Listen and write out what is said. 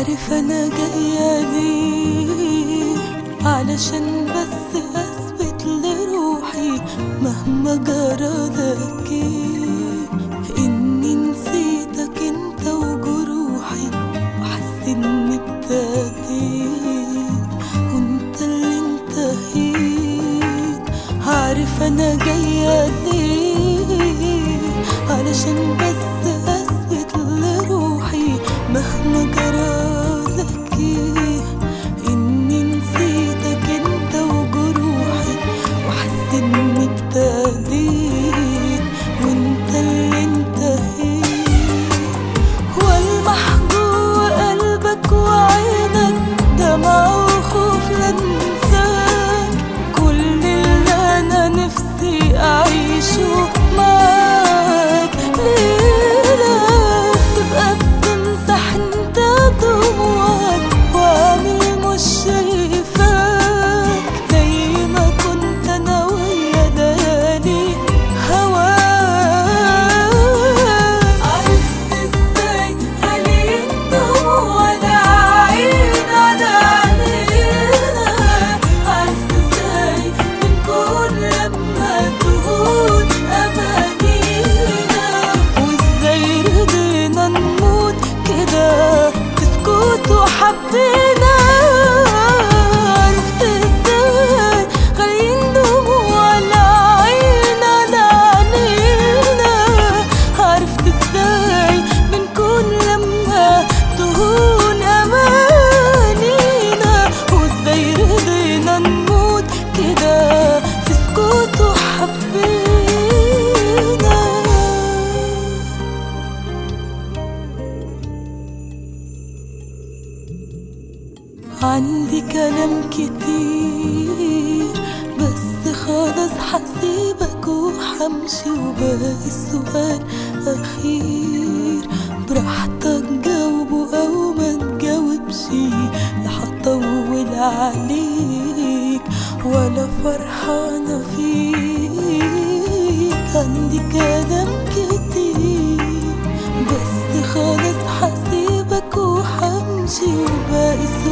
عارف انا جاية ليه علشان بس اثبت لروحي مهما جرالك ايه اني نسيتك انت وجروحي واحس اني ابتديت وانت اللي انتهيت عارف انا جاية ليه علشان بس اثبت لروحي مهما جرالك ايه اني نسيتك انت وجروحي واحس اني ابتديت وانت اللي انتهيت والمح جوه قلبك وعينك دمع وخوف لا انساك كل اللي انا نفسي اعيشه معاك ليلة تبقى بتمسح انت دموعك واعمل مش شايفاك زي ما كنت انا ويا ليالي هواك عرفت ازاي خلي الدموع العين على عينينا عرفت ازاي بنكون لما تهون امانينا وازاي رضينا نموت كده في سكوت وحبينا عرفت ازاي خاليين دموع العين على عينينا عرفت ازاي بنكون لما تهون امانينا وازاي رضينا نموت كده في سكوت وحبينا عندي كلام كتير بس خلاص حسيبك وحمشي وباقي السؤال أخير براحتك جاوبه أو ما تجاوبش لا هطول عليك ولا فرحانة فيك عندي كلام كتير بس خلاص حسيبك وحمشي وباقي السؤال